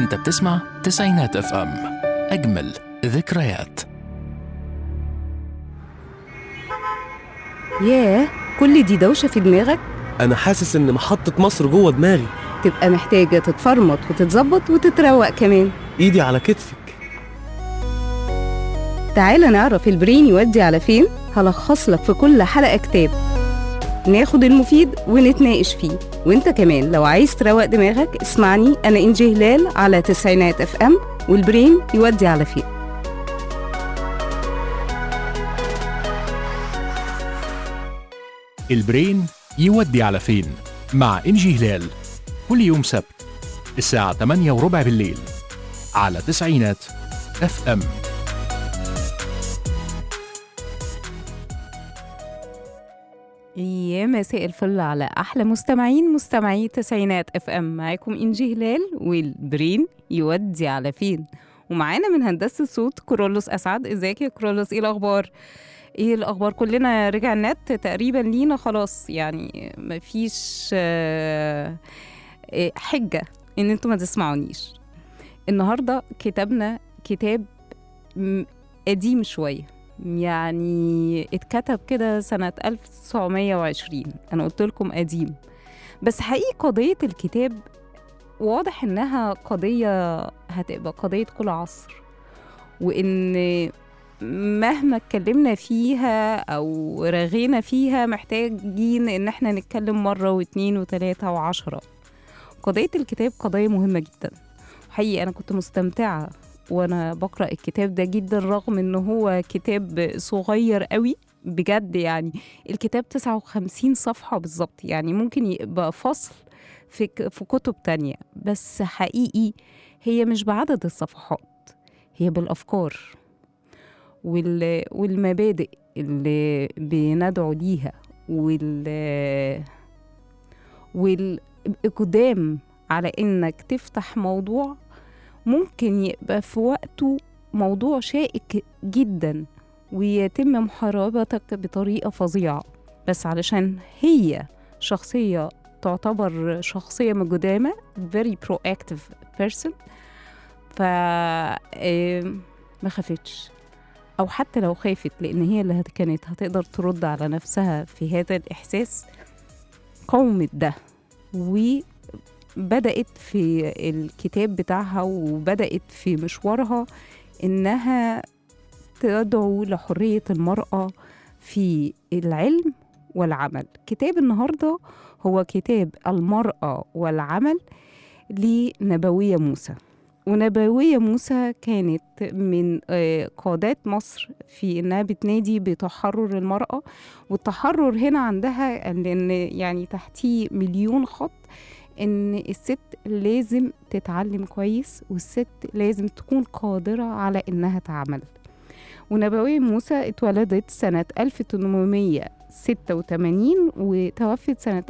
انت بتسمع تسعينات اف ام اجمل ذكريات ياه كل دي دوشة في دماغك انا حاسس ان محطة مصر جوه دماغي تبقى محتاجة تتفرمط وتتظبط وتتروق كمان ايدي على كتفك تعالى نعرف البرين يودي على فين هلخص لك في كل حلقة كتاب ناخد المفيد ونتناقش فيه وانت كمان لو عايز تروق دماغك اسمعني انا انجي هلال على تسعينات اف ام والبرين يودي على فين البرين يودي على فين مع انجي هلال كل يوم سبت الساعة 8 وربع بالليل على تسعينات اف ام يا مساء الفل على احلى مستمعين مستمعي تسعينات اف ام معاكم انجي هلال والبرين يودي على فين ومعانا من هندسه الصوت كرولوس اسعد ازيك يا كرولوس ايه الاخبار ايه الاخبار كلنا رجع النت تقريبا لينا خلاص يعني مفيش آه، آه، حجه ان انتوا ما تسمعونيش النهارده كتابنا كتاب م- قديم شويه يعني اتكتب كده سنة 1920 أنا قلت لكم قديم بس حقيقي قضية الكتاب واضح إنها قضية هتبقى قضية كل عصر وإن مهما اتكلمنا فيها أو رغينا فيها محتاجين إن احنا نتكلم مرة واتنين وتلاتة وعشرة قضية الكتاب قضية مهمة جدا حقيقي أنا كنت مستمتعة وانا بقرا الكتاب ده جدا رغم ان هو كتاب صغير قوي بجد يعني الكتاب 59 صفحه بالظبط يعني ممكن يبقى فصل في ك- في كتب تانية بس حقيقي هي مش بعدد الصفحات هي بالافكار وال والمبادئ اللي بندعو ليها وال والاقدام على انك تفتح موضوع ممكن يبقى في وقته موضوع شائك جدا ويتم محاربتك بطريقة فظيعة بس علشان هي شخصية تعتبر شخصية مجدامة very proactive person ف آم، ما خافتش أو حتى لو خافت لأن هي اللي هت- كانت هتقدر ترد على نفسها في هذا الإحساس قاومت ده و بدأت في الكتاب بتاعها وبدأت في مشوارها إنها تدعو لحرية المرأة في العلم والعمل كتاب النهاردة هو كتاب المرأة والعمل لنبوية موسى ونبوية موسى كانت من آه، قادات مصر في إنها بتنادي بتحرر المرأة والتحرر هنا عندها لأن يعني تحتيه مليون خط ان الست لازم تتعلم كويس والست لازم تكون قادرة على انها تعمل ونبوية موسى اتولدت سنة 1886 وتوفت سنة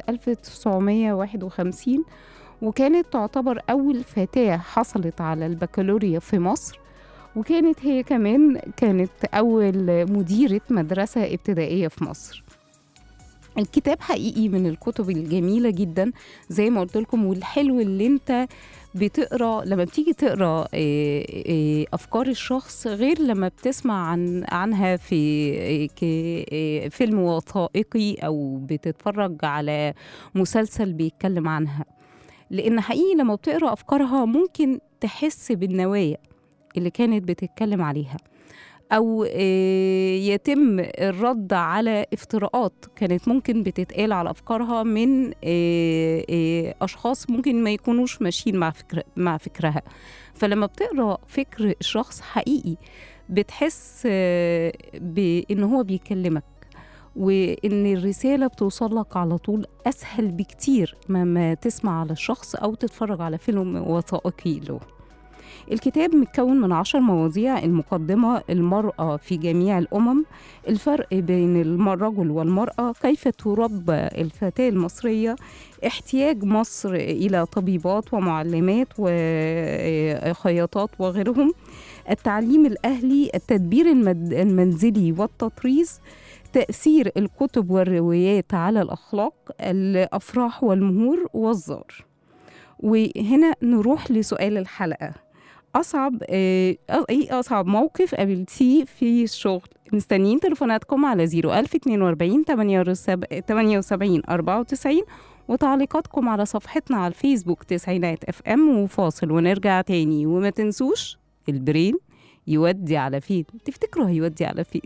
1951 وكانت تعتبر أول فتاة حصلت على البكالوريا في مصر وكانت هي كمان كانت أول مديرة مدرسة ابتدائية في مصر الكتاب حقيقي من الكتب الجميلة جدا زي ما قلت لكم والحلو اللي انت بتقرا لما بتيجي تقرا آه، آه، افكار الشخص غير لما بتسمع عن عنها في آه، ك- آه، فيلم وثائقي او بتتفرج على مسلسل بيتكلم عنها لان حقيقي لما بتقرا افكارها ممكن تحس بالنوايا اللي كانت بتتكلم عليها او آه، يتم الرد على افتراءات كانت ممكن بتتقال على افكارها من آه، آه، اشخاص ممكن ما يكونوش ماشيين مع فكر مع فكرها فلما بتقرا فكر الشخص حقيقي بتحس آه، بان هو بيكلمك وان الرساله بتوصل لك على طول اسهل بكتير ما ما تسمع على الشخص او تتفرج على فيلم وثائقي له الكتاب متكون من عشر مواضيع المقدمة المرأة في جميع الأمم الفرق بين الم- الرجل والمرأة كيف تربى الفتاة المصرية احتياج مصر إلى طبيبات ومعلمات وخياطات وغيرهم التعليم الأهلي التدبير المد- المنزلي والتطريز تأثير الكتب والروايات على الأخلاق الأفراح والمهور والزار وهنا نروح لسؤال الحلقة أصعب آه، إيه أصعب موقف قابلتيه في الشغل مستنيين تليفوناتكم على 01042 78 94 وتعليقاتكم على صفحتنا على الفيسبوك تسعينات اف ام وفاصل ونرجع تاني وما تنسوش البرين يودي على فين تفتكروا هيودي على فين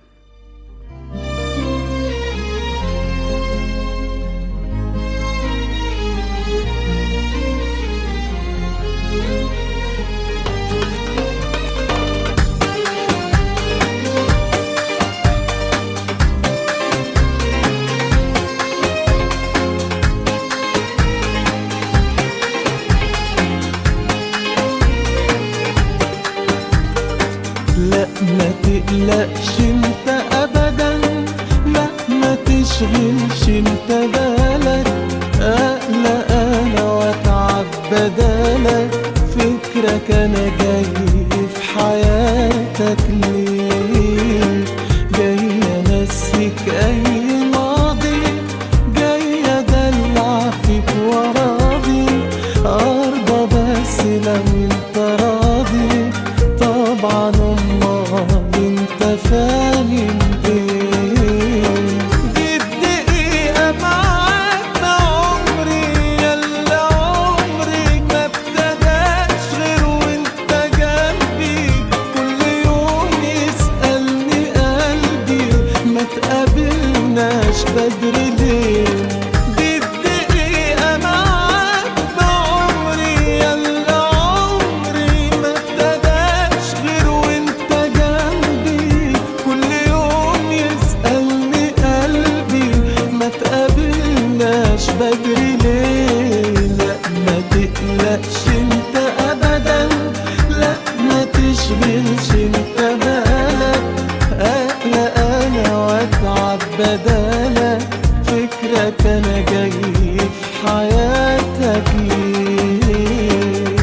لا ما تقلقش انت ابدا لا ما تشغلش انت بالك اقلق انا واتعب بدالك فكرك انا جاي في حياتك ليه جاي انسيك اي ماضي جاي ادلع فيك وراضي ارضى بس لو انت راضي طبعا امال انت فاهم ايه دي الدقيقة معاك ده عمري يلا عمري ما ابتداش غير وانت جنبي كل يوم يسألني قلبي ما تقابلناش بدري ليه دي الدقيقة معاك بعمري يلا عمري ما ابتداش غير وانت جنبي كل يوم يسألني قلبي ما تقابلناش بدري ليه لا ما تقلقش انت ابدا لا ما تشغلش انت بالك اقلق انا واتعب بدالك فكرك انا جاي في حياتك ليه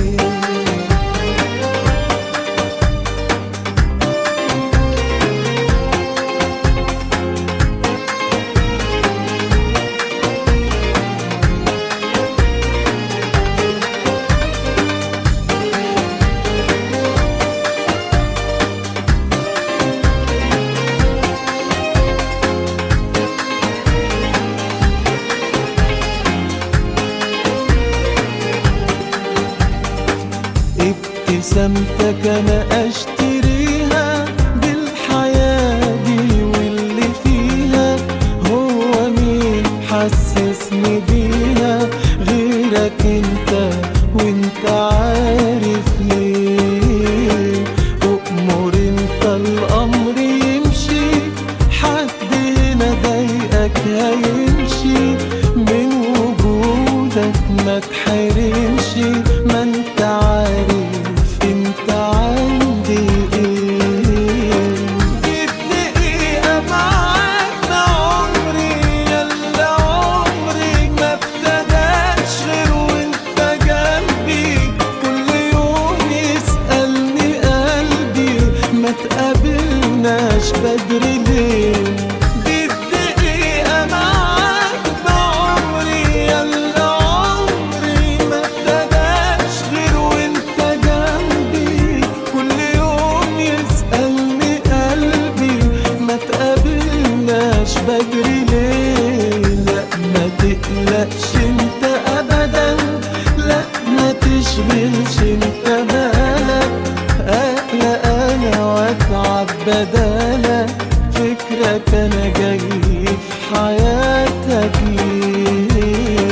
ابتسامتك انا اشتريها بالحياة دي واللي فيها هو مين حسسني بيها غيرك انت وانت عارف ليه أؤمر انت الامر يمشي حد هنا ضايقك هيمشي من وجودك ما تحرمش ما انت عارف انت عندي ايه دي الدقيقة معاك ده عمري يلا عمري ما ابتداش غير وانت جنبي كل يوم يسألني قلبي ما تقابلناش بدري ليه دي الدقيقة معاك بعمري يلا عمري ما ابتداش غير وانت جنبي كل يوم يسألني قلبي ما تقابلناش بدري ليه لا ما تقلقش انت ابدا لا ما تشغلش انت بالك اقلق انا واتعب بدالك فكرك انا جاي في حياتك ليه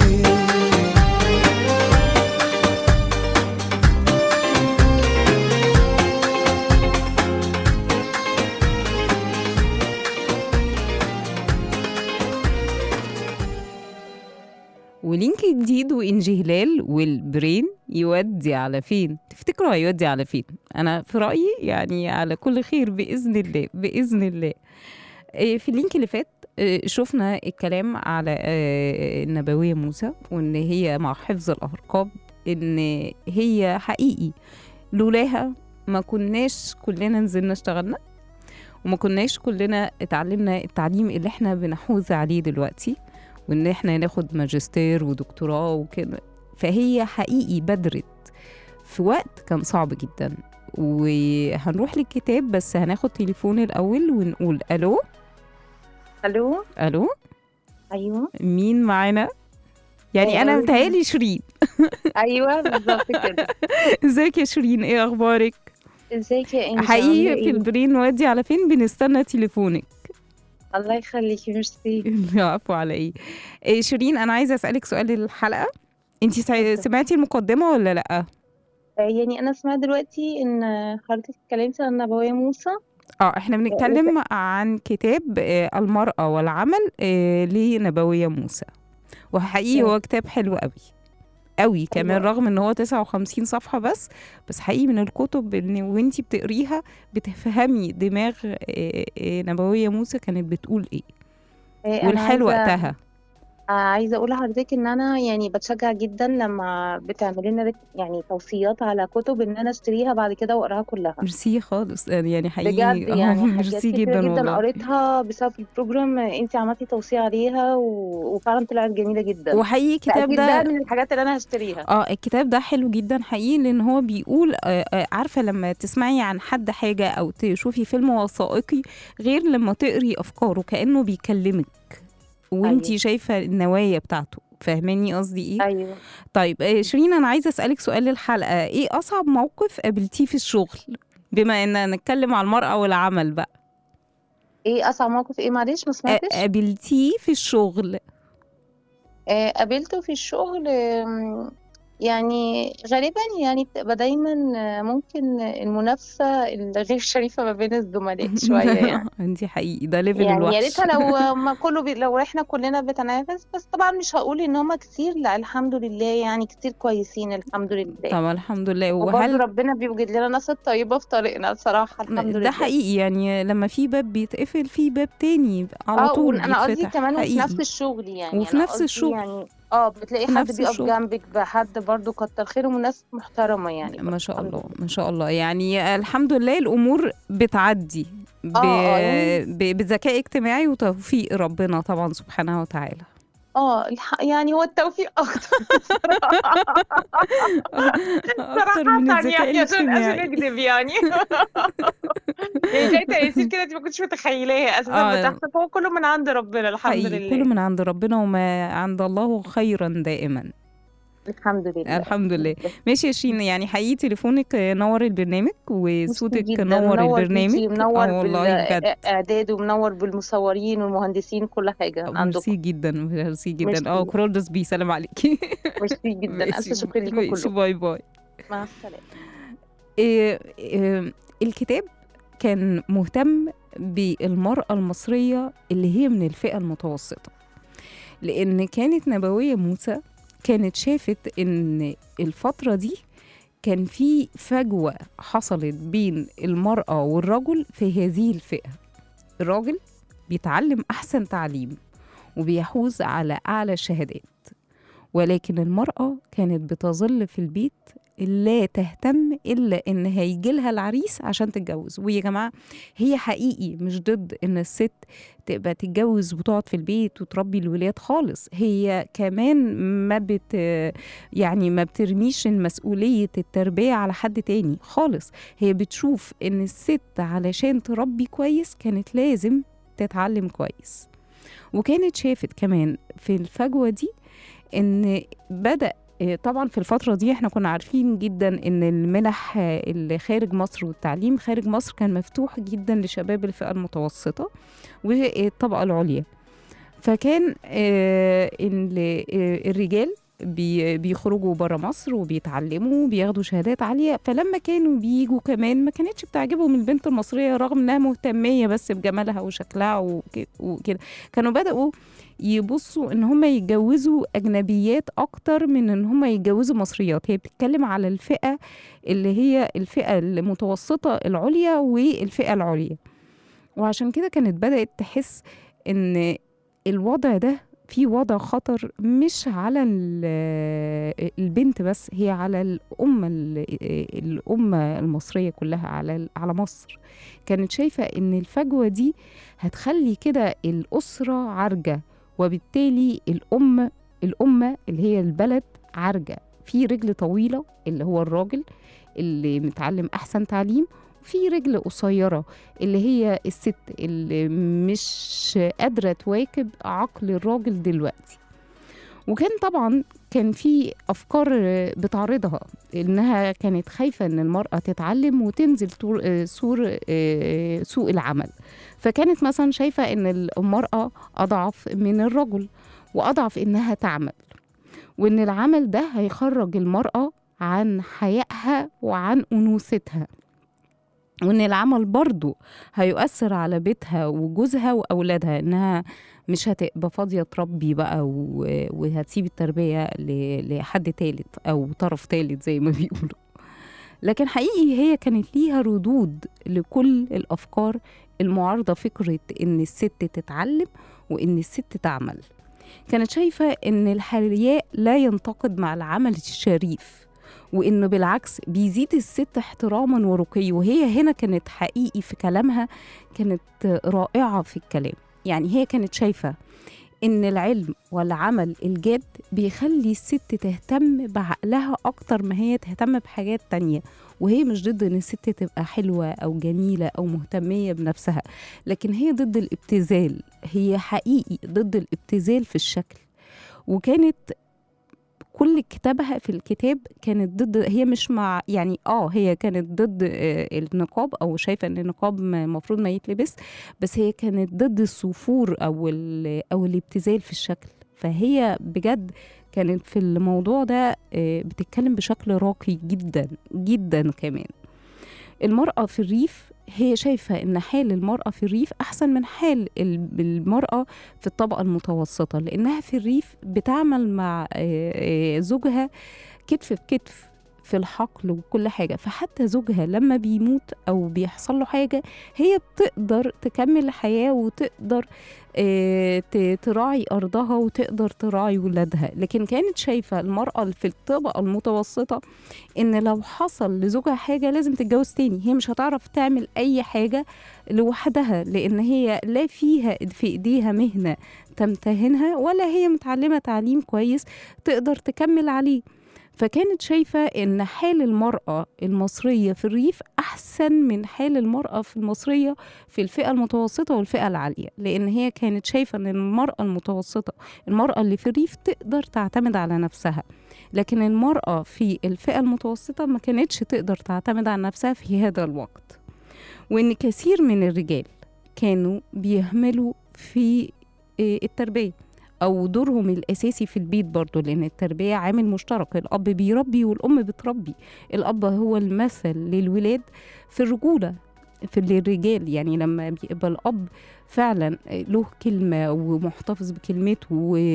ولينك جديد وإنجي هلال والبرين يودي على فين تفتكروا هيودي على فين أنا في رأيي يعني على كل خير بإذن الله بإذن الله إيه، في اللينك اللي فات إيه، شفنا الكلام على آه، النبوية موسى وإن هي مع حفظ الأرقام إن هي حقيقي لولاها ما كناش كلنا نزلنا اشتغلنا وما كناش كلنا اتعلمنا التعليم اللي احنا بنحوز عليه دلوقتي وان احنا ناخد ماجستير ودكتوراه وكده فهي حقيقي بدرت في وقت كان صعب جدا وهنروح للكتاب بس هناخد تليفون الأول ونقول ألو الو ألو ايوه مين معانا؟ يعني أنا أيوة. متهيألي شيرين ايوه بالظبط كده ازيك يا شيرين ايه أخبارك؟ ازيك يا انجي حقيقي عاملة في إيه؟ البرين ودي على فين بنستنى تليفونك الله يخليكي ميرسي العفو على ايه إيه شيرين انا عايزه اسالك سؤال الحلقه انت اتفضل. سمعتي المقدمه ولا لا آه، يعني انا سمعت دلوقتي ان حضرتك اتكلمتي عن نبوية موسى اه احنا بنتكلم عن كتاب آه، المراه والعمل آه، لنبويه موسى وحقيقي هو كتاب حلو قوي قوي كمان أيوة. رغم ان هو 59 صفحه بس بس حقيقي من الكتب ان وانتي بتقريها بتفهمي دماغ آه، آه، نبويه موسى كانت بتقول ايه آه، أنا والحال عايزة- وقتها آه، عايزة أقول لحضرتك إن أنا يعني بتشجع جدا لما بتعملي لنا رك- يعني توصيات على كتب إن أنا أشتريها بعد كده وأقراها كلها ميرسي خالص يعني حقيقي بجد آه، يعني حاجات ميرسي كتيرة جدا جدا والله قريتها بسبب البروجرام أنت عملتي توصية عليها و... وفعلا طلعت جميلة جدا وحقيقي الكتاب فأكيد ده ده من الحاجات اللي أنا هشتريها اه الكتاب ده حلو جدا حقيقي لان هو بيقول آه آه عارفه لما تسمعي عن حد حاجه او تشوفي فيلم وثائقي غير لما تقري افكاره كانه بيكلمك وانتي أيوة. شايفه النوايا بتاعته فاهماني قصدي ايه أيوه طيب آه شيرين انا عايزه اسالك سؤال للحلقه ايه اصعب موقف قابلتيه في الشغل بما ان نتكلم على المراه والعمل بقى إيه أصعب موقف إيه معلش ما آه، سمعتش قابلتيه في الشغل آه، قابلته في الشغل آم، يعني غالبا يعني بتبقى دايما آه، ممكن المنافسة الغير شريفة ما بين الزملاء شوية يعني انت حقيقي ده ليفل يعني يا الوحش ريتها لو ما كله بي لو احنا كلنا بنتنافس بس طبعا مش هقول ان هما كتير لا الحمد لله يعني كتير كويسين الحمد لله طبعا الحمد لله وبرضه وهل ربنا بيوجد لنا ناس الطيبة في طريقنا الصراحة الحمد ده لله حقيقي يعني لما في باب بيتقفل في باب تاني على اه طول انا قصدي بيتفتح كمان وفي حقيقي نفس الشغل يعني وفي أنا نفس قصدي الشغل. يعني اه بتلاقي في حد نفس بيقف الشغل. جنبك بحد برضه كتر خيرهم وناس محترمة يعني ما شاء الحمد الله ما شاء الله يعني الحمد لله الامور بتعدي ب... آه، آه، يعني- ب... بذكاء اجتماعي وتوفيق ربنا طبعا سبحانه وتعالى اه الح... يعني هو التوفيق اكتر اكتر من صراحة الذكاء يعني عشان عشان الاجتماعي اكذب يعني يعني زي تأثير كده انت ما كنتش متخيلاه اساسا آه. بتحصل هو كله من عند ربنا الحمد حقيقي لله كله من عند ربنا وما عند الله خيرا دائما الحمد لله الحمد لله ماشي يا شيرين يعني حقيقي تليفونك نور البرنامج وصوتك جدا نور منور البرنامج بيكي ومنور آه والله بجد بالاعداد ومنور بالمصورين والمهندسين كل حاجه ميرسي عندكم جدا ميرسي جدا ميرسي. اه كرولدس بيسلم عليكي ميرسي جدا الف ماشي. شكر لكم ماشي، كلكم باي باي مع السلامه إيه إيه الكتاب كان مهتم بالمرأة المصرية اللي هي من الفئة المتوسطة لأن كانت نبوية موسى كانت شافت إن الفترة دي كان في فجوة حصلت بين المرأة والرجل في هذه الفئة الراجل بيتعلم أحسن تعليم وبيحوز على أعلى الشهادات ولكن المرأة كانت بتظل في البيت لا تهتم الا ان هيجي لها العريس عشان تتجوز ويا جماعه هي حقيقي مش ضد ان الست تبقى تتجوز وتقعد في البيت وتربي الولاد خالص هي كمان ما بت يعني ما بترميش مسؤوليه التربيه على حد تاني خالص هي بتشوف ان الست علشان تربي كويس كانت لازم تتعلم كويس وكانت شافت كمان في الفجوه دي ان بدا إيه، طبعا في الفترة دي احنا كنا عارفين جدا ان المنح آه، اللي خارج مصر والتعليم خارج مصر كان مفتوح جدا لشباب الفئة المتوسطة والطبقة العليا فكان آه، ال- آه، الرجال بي- بيخرجوا بره مصر وبيتعلموا وبياخدوا شهادات عالية فلما كانوا بيجوا كمان ما كانتش بتعجبهم البنت المصرية رغم انها مهتمية بس بجمالها وشكلها وك- وكده كانوا بدأوا يبصوا ان هم يتجوزوا اجنبيات اكتر من ان هم يتجوزوا مصريات هي بتتكلم على الفئه اللي هي الفئه المتوسطه العليا والفئه العليا وعشان كده كانت بدات تحس ان الوضع ده في وضع خطر مش على ال- البنت بس هي على الأمة ال- الأمة المصرية كلها على على مصر كانت شايفة إن الفجوة دي هتخلي كده الأسرة عرجة وبالتالي الأم الأمة اللي هي البلد عرجة في رجل طويلة اللي هو الراجل اللي متعلم أحسن تعليم وفي رجل قصيرة اللي هي الست اللي مش قادرة تواكب عقل الراجل دلوقتي وكان طبعا كان في أفكار بتعرضها إنها كانت خايفة إن المرأة تتعلم وتنزل طور- آه، سور آه، سوق العمل فكانت مثلا شايفة إن المرأة أضعف من الرجل وأضعف إنها تعمل وإن العمل ده هيخرج المرأة عن حيائها وعن أنوثتها وإن العمل برضو هيؤثر على بيتها وجوزها وأولادها إنها مش هتبقى فاضية تربي بقى و- وهتسيب التربية ل- لحد تالت أو طرف تالت زي ما بيقولوا لكن حقيقي هي كانت ليها ردود لكل الأفكار المعارضة فكرة إن الست تتعلم وإن الست تعمل كانت شايفة إن الحياء لا ينتقد مع العمل الشريف وإنه بالعكس بيزيد الست احتراما ورقي وهي هنا كانت حقيقي في كلامها كانت رائعة في الكلام يعني هي كانت شايفة إن العلم والعمل الجاد بيخلي الست تهتم بعقلها أكتر ما هي تهتم بحاجات تانية وهي مش ضد إن الست تبقى حلوة أو جميلة أو مهتمية بنفسها لكن هي ضد الابتذال هي حقيقي ضد الابتذال في الشكل وكانت كل كتابها في الكتاب كانت ضد هي مش مع يعني اه هي كانت ضد آه، النقاب او شايفه ان النقاب المفروض ما يتلبس بس هي كانت ضد الصفور او ال- او الابتذال في الشكل فهي بجد كانت في الموضوع ده آه، بتتكلم بشكل راقي جدا جدا كمان المرأة في الريف هي شايفة إن حال المرأة في الريف أحسن من حال ال- المرأة في الطبقة المتوسطة لأنها في الريف بتعمل مع آه، آه، زوجها كتف بكتف في الحقل وكل حاجة فحتى زوجها لما بيموت أو بيحصل له حاجة هي بتقدر تكمل الحياة وتقدر آه، ت- تراعي أرضها وتقدر تراعي ولادها لكن كانت شايفة المرأة في الطبقة المتوسطة إن لو حصل لزوجها حاجة لازم تتجوز تاني هي مش هتعرف تعمل أي حاجة لوحدها لأن هي لا فيها في إيديها مهنة تمتهنها ولا هي متعلمة تعليم كويس تقدر تكمل عليه فكانت شايفة إن حال المرأة المصرية في الريف أحسن من حال المرأة في المصرية في الفئة المتوسطة والفئة العالية لأن هي كانت شايفة إن المرأة المتوسطة المرأة اللي في الريف تقدر تعتمد على نفسها لكن المرأة في الفئة المتوسطة ما كانتش تقدر تعتمد على نفسها في هذا الوقت وإن كثير من الرجال كانوا بيهملوا في آه، التربية أو دورهم الأساسي في البيت برضو لأن التربية عامل مشترك الأب بيربي والأم بتربي الأب هو المثل للولاد في الرجولة في الرجال يعني لما بيبقى الأب فعلا له كلمة ومحتفظ بكلمته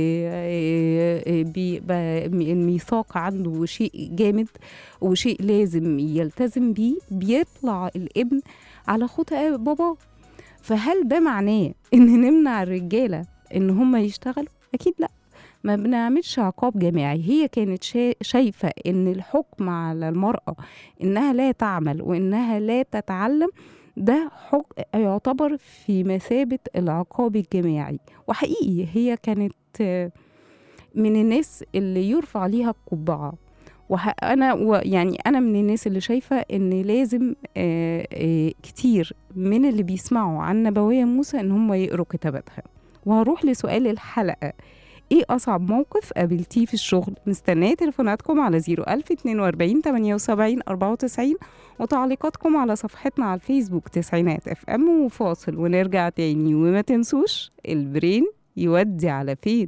وبيبقى الميثاق عنده شيء جامد وشيء لازم يلتزم بيه بيطلع الابن على خطى باباه فهل ده معناه ان نمنع الرجاله ان هم يشتغلوا اكيد لا ما بنعملش عقاب جماعي هي كانت شا- شايفه ان الحكم على المراه انها لا تعمل وانها لا تتعلم ده حق يعتبر في مثابه العقاب الجماعي وحقيقي هي كانت آه، من الناس اللي يرفع ليها القبعه وح- انا و- يعني انا من الناس اللي شايفه ان لازم آه، آه، كتير من اللي بيسمعوا عن نبويه موسى ان هم يقروا كتاباتها وهروح لسؤال الحلقه ايه اصعب موقف قابلتيه في الشغل مستنيه تليفوناتكم على 01042 78 94 وتعليقاتكم على صفحتنا على الفيسبوك تسعينات اف ام وفاصل ونرجع تاني وما تنسوش البرين يودي على فين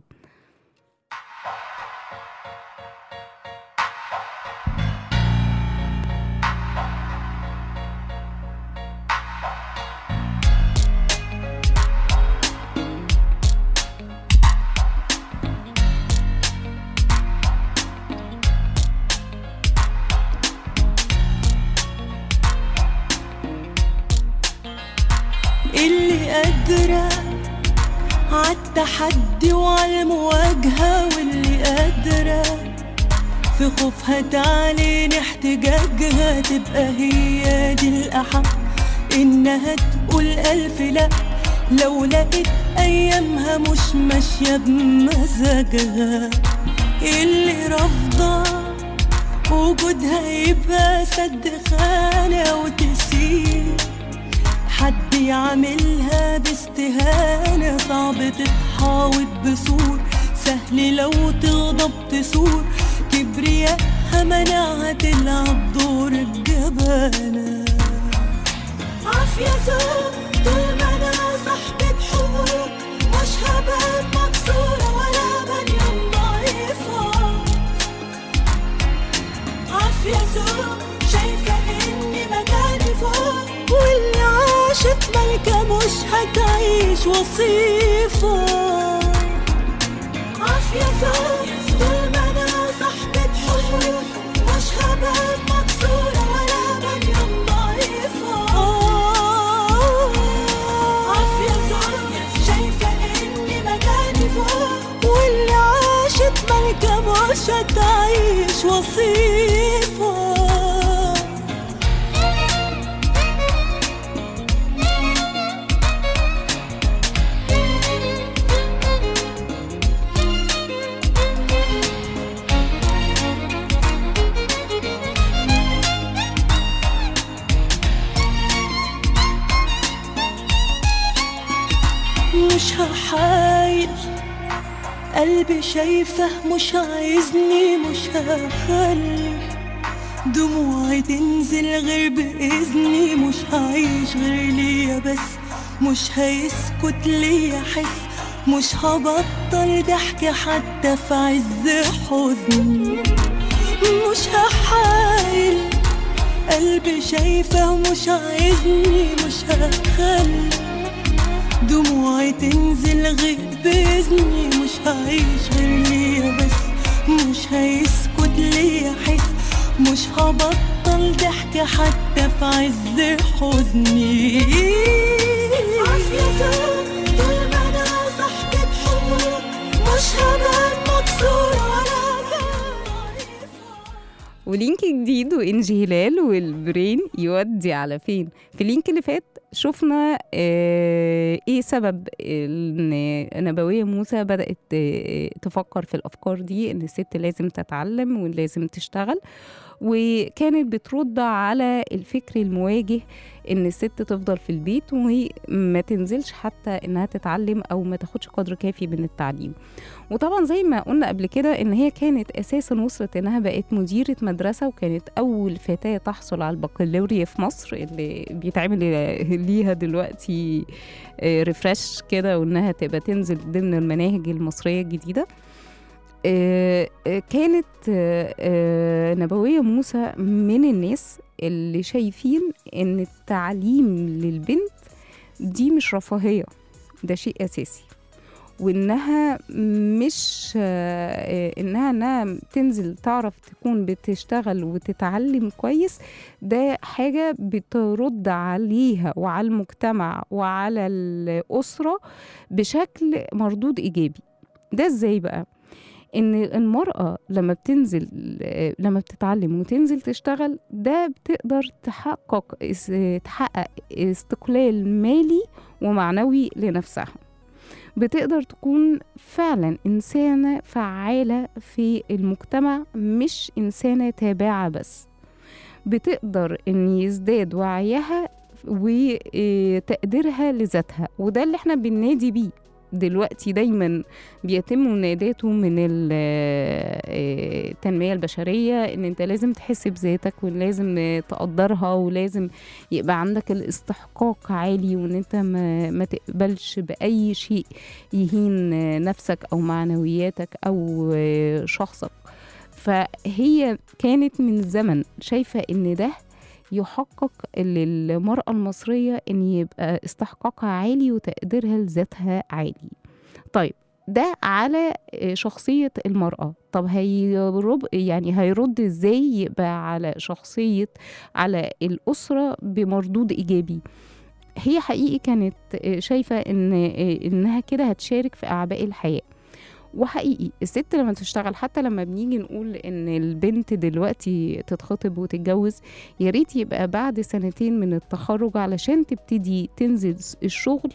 اللي قادرة عالتحدي وعالمواجهة واللي قادرة في خوفها تعلن احتجاجها تبقى هي دي الأحق إنها تقول ألف لأ لو لقيت أيامها مش ماشية بمزاجها اللي رافضة وجودها يبقى سد خانة وتسيب حد يعملها باستهانة صعب تتحاوط بسور سهل لو تغضب تسور كبرياءها منعها تلعب دور الجبانة عافية زوج طول ما انا صاحبة حقوق مش هبقى مكسورة ولا بنيان ضعيفة عافية زوج شايفة اني مكاني فوق واللي عاشت ملكة مش هتعيش وصيفة عافية زوج طول ما انا صاحبة حقوق مش هبقى مكسورة ولا بنيان ضعيفة عافية زوج شايفة اني مكاني فوق واللي عاشت ملكة مش هتعيش وصيفة مش هحايل قلبي شايفه مش عايزني مش هخلي دموعي تنزل غير بإذني مش هعيش غير ليا بس مش هيسكت ليا حس مش هبطل ضحك حتى في عز حزني مش هحايل قلبي شايفه مش عايزني مش هخلي دموعي تنزل غير بإذني مش هعيش غير ليا بس مش هيسكت ليا حس مش هبطل ضحك حتى في عز حزني عافية زوج طول ما انا صاحبة حقوق مش هبقى مكسورة ولا ضعيفة ولينك جديد وإنجي هلال والبرين يودي على فين في اللينك اللي فات شفنا آه، ايه سبب ان نبوية موسى بدأت آه، تفكر في الأفكار دي ان الست لازم تتعلم ولازم تشتغل وكانت بترد على الفكر المواجه ان الست تفضل في البيت وما تنزلش حتى انها تتعلم او ما تاخدش قدر كافي من التعليم وطبعا زي ما قلنا قبل كده ان هي كانت اساسا وصلت انها بقت مديره مدرسه وكانت اول فتاه تحصل على البكالوريا في مصر اللي بيتعمل ليها دلوقتي ريفرش كده وانها تبقى تنزل ضمن المناهج المصريه الجديده آه، آه، كانت آه، آه، نبوية موسى من الناس اللي شايفين ان التعليم للبنت دي مش رفاهية ده شيء أساسي وانها مش آه، آه، انها انها تنزل تعرف تكون بتشتغل وتتعلم كويس ده حاجة بترد عليها وعلى المجتمع وعلى الأسرة بشكل مردود إيجابي ده ازاي بقى ان المرأة لما بتنزل لما بتتعلم وتنزل تشتغل ده بتقدر تحقق اس- تحقق استقلال مالي ومعنوي لنفسها بتقدر تكون فعلا إنسانة فعالة في المجتمع مش إنسانة تابعة بس بتقدر إن يزداد وعيها وتقديرها لذاتها وده اللي احنا بننادي بيه دلوقتي دايما بيتم مناداته من ال- آه، التنمية البشرية ان انت لازم تحس بذاتك ولازم تقدرها ولازم يبقى عندك الاستحقاق عالي وان انت ما, ما تقبلش بأي شيء يهين نفسك او معنوياتك او آه، شخصك فهي كانت من زمن شايفة ان ده يحقق للمرأة المصرية ان يبقى استحقاقها عالي وتقديرها لذاتها عالي طيب ده على شخصية المرأة طب هيرد يعني هيرد ازاي يبقى على شخصية على الأسرة بمردود إيجابي هي حقيقي كانت شايفة إن إنها كده هتشارك في أعباء الحياة وحقيقي الست لما تشتغل حتى لما بنيجي نقول ان البنت دلوقتي تتخطب وتتجوز يا ريت يبقى بعد سنتين من التخرج علشان تبتدي تنزل الشغل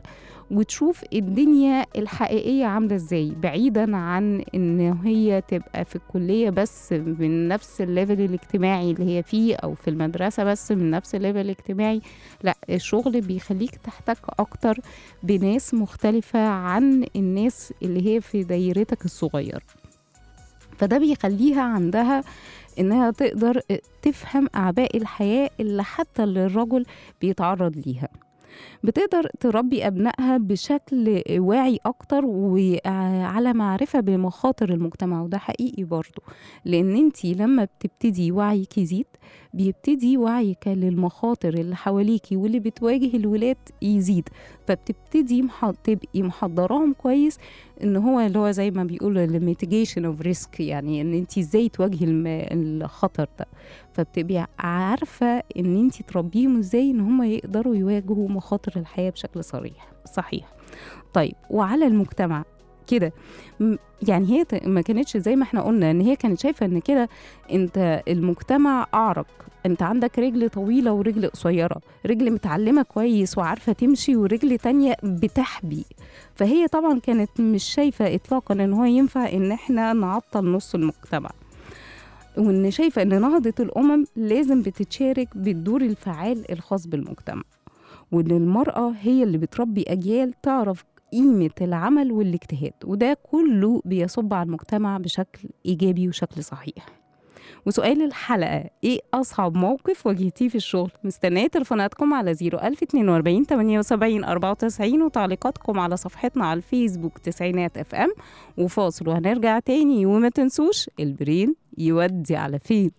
وتشوف الدنيا الحقيقية عاملة ازاي بعيدا عن ان هي تبقى في الكلية بس من نفس الليفل الاجتماعي اللي هي فيه او في المدرسة بس من نفس الليفل الاجتماعي لا الشغل بيخليك تحتك اكتر بناس مختلفة عن الناس اللي هي في دايرتك الصغير فده بيخليها عندها انها تقدر تفهم اعباء الحياة اللي حتى اللي الرجل بيتعرض ليها بتقدر تربي أبنائها بشكل واعي أكتر وعلى معرفة بمخاطر المجتمع وده حقيقي برضو لأن انتي لما بتبتدي وعيك يزيد بيبتدي وعيك للمخاطر اللي حواليكي واللي بتواجه الولاد يزيد فبتبتدي مح- تبقي محضراهم كويس ان هو اللي هو زي ما بيقولوا الميتيجيشن اوف ريسك يعني ان انت ازاي تواجهي الم- الخطر ده فبتبقي عارفه ان انت تربيهم ازاي ان هم يقدروا يواجهوا مخاطر الحياه بشكل صريح صحيح طيب وعلى المجتمع كده م- يعني هي ت- ما كانتش زي ما احنا قلنا ان هي كانت شايفه ان كده انت المجتمع اعرق انت عندك رجل طويله ورجل قصيره رجل متعلمه كويس وعارفه تمشي ورجل تانية بتحبي فهي طبعا كانت مش شايفه اطلاقا ان هو ينفع ان احنا نعطل نص المجتمع وان شايفه ان نهضه الامم لازم بتتشارك بالدور الفعال الخاص بالمجتمع وان المراه هي اللي بتربي اجيال تعرف قيمة العمل والاجتهاد وده كله بيصب على المجتمع بشكل إيجابي وشكل صحيح وسؤال الحلقة إيه أصعب موقف واجهتيه في الشغل؟ مستنية تليفوناتكم على 01042 78 94 وتعليقاتكم على صفحتنا على الفيسبوك تسعينات اف ام وفاصل وهنرجع تاني وما تنسوش البرين يودي على فين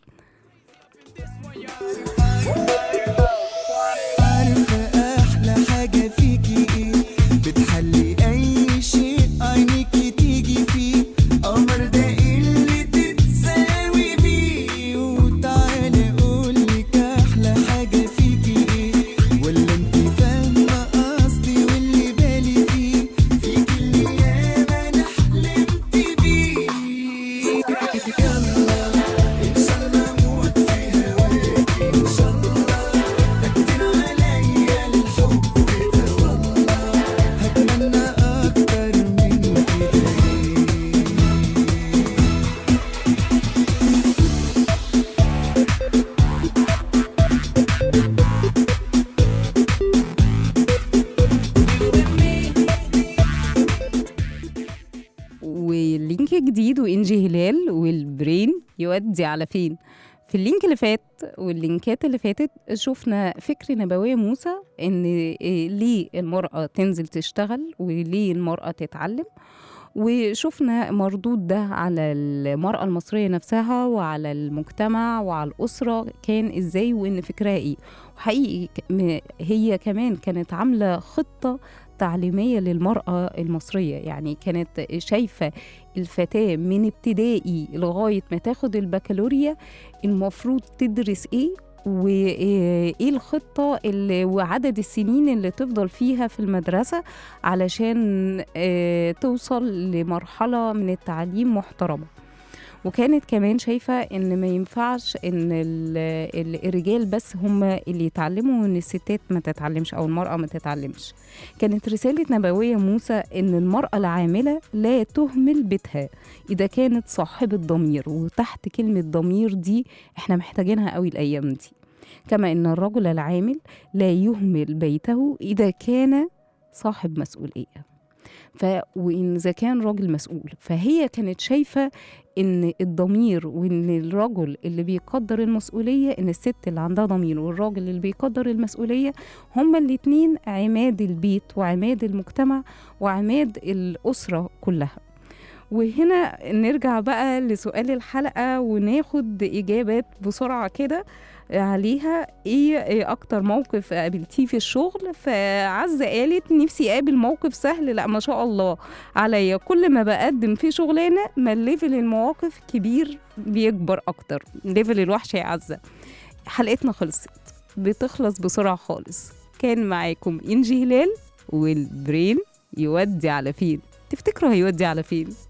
عارفة أحلى حاجة فيكي إيه بتحلي أي شيء عينيكي تيجي فيه قمر ده اللي تتساوي بيه وتعالى أقولك أحلى حاجة فيكي إيه ولا أنت فاهمة قصدي واللي بالي فيه فيكي اللي ياما أنا حلمت بيه يلا إن شاء الله أموت في هواكي إن شاء الله كتير عليا الحب ده والله هتمنى أكتر من كده ولينك جديد وإنجي هلال والبرين يودي على فين في اللينك اللي فات واللينكات اللي فاتت شفنا فكر نبوية موسى إن إيه ليه المرأة تنزل تشتغل وليه المرأة تتعلم وشفنا مردود ده على المرأة المصرية نفسها وعلى المجتمع وعلى الأسرة كان إزاي وإن فكرها إيه وحقيقي ك- م- هي كمان كانت عاملة خطة تعليمية للمرأة المصرية يعني كانت شايفة الفتاة من ابتدائي لغاية ما تاخد البكالوريا المفروض تدرس ايه وايه الخطة اللي وعدد السنين اللي تفضل فيها في المدرسة علشان آه، توصل لمرحلة من التعليم محترمة وكانت كمان شايفة ان ما ينفعش ان ال- ال- الرجال بس هم اللي يتعلموا وان الستات ما تتعلمش او المرأة ما تتعلمش كانت رسالة نبوية موسى ان المرأة العاملة لا تهمل بيتها اذا كانت صاحبة ضمير وتحت كلمة ضمير دي احنا محتاجينها قوي الايام دي كما ان الرجل العامل لا يهمل بيته اذا كان صاحب مسؤولية ف وإن إذا كان راجل مسؤول فهي كانت شايفة إن الضمير وإن الرجل اللي بيقدر المسؤولية إن الست اللي عندها ضمير والراجل اللي بيقدر المسؤولية هما الاتنين عماد البيت وعماد المجتمع وعماد الأسرة كلها وهنا نرجع بقى لسؤال الحلقة وناخد إجابات بسرعة كده عليها ايه إيه اكتر موقف قابلتيه في الشغل فعزة قالت نفسي اقابل موقف سهل لا ما شاء الله عليا كل ما بقدم في شغلانه ما الليفل المواقف كبير بيكبر اكتر ليفل الوحش يا عزة حلقتنا خلصت بتخلص بسرعه خالص كان معاكم انجي هلال والبرين يودي على فين تفتكروا هيودي على فين